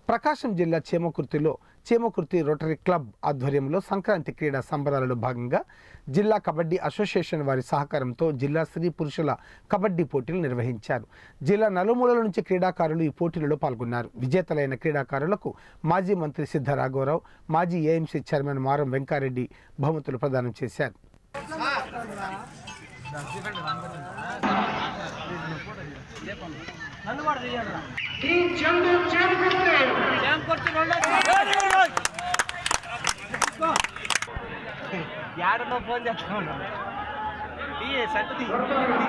ప్రకాశం జిల్లా చేమకుర్తిలో Chemakurthi rotary club ఆధ్వర్యంలో సంక్రాంతి క్రీడా సంబరాలలో భాగంగా జిల్లా కబడ్డీ అసోసియేషన్ వారి సహకారంతో జిల్లా స్త్రీ పురుషుల కబడ్డీ పోటీలు నిర్వహించారు జిల్లా నలుమూలల నుంచి క్రీడాకారులు ఈ పోటీలలో పాల్గొన్నారు విజేతలైన క్రీడాకారులకు మాజీ మంత్రి సిద్ధ రాఘవరావు మాజీ ఏఎంసీ చైర్మన్ మారం వెంకారెడ్డి బహుమతులు ప్రదానం చేశారు యాడనో ఫోన్ చేస్తా ఉన్నా